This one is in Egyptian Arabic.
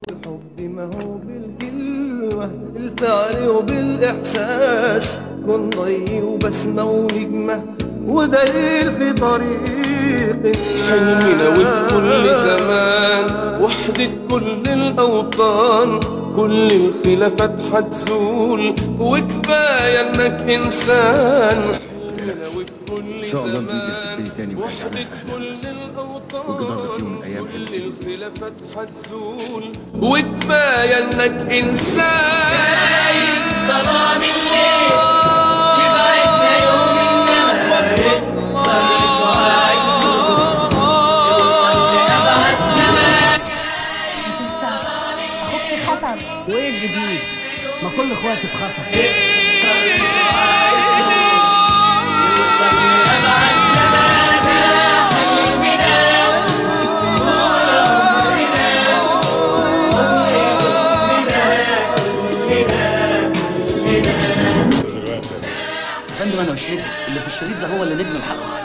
الحب ما هو بالكلمة الفعل وبالإحساس كن ضي وبسمة ونجمة ودليل في طريق حنينة وفي كل زمان وحدة كل الأوطان كل الخلافات حتزول وكفاية إنك إنسان حنينة وفي كل إن شاء الله نقدر زمان تبتدي تاني ونرجع وحدة لها أهلا كل الأوطان والجدار ده في يوم من الأيام كل هيبقى الخلافات حتزول وكفاية إنك إنسان ظلام الليل يبعدنا يوم النهار طريق شعاع النور يوصل لأبعد زمان اخوك في خطر وايه الجديد؟ ما كل اخواتي في خطر يوصل لأبعد زمان حلمنا فندم انا مش نجم اللي في الشريط ده هو اللي نجم الحلقه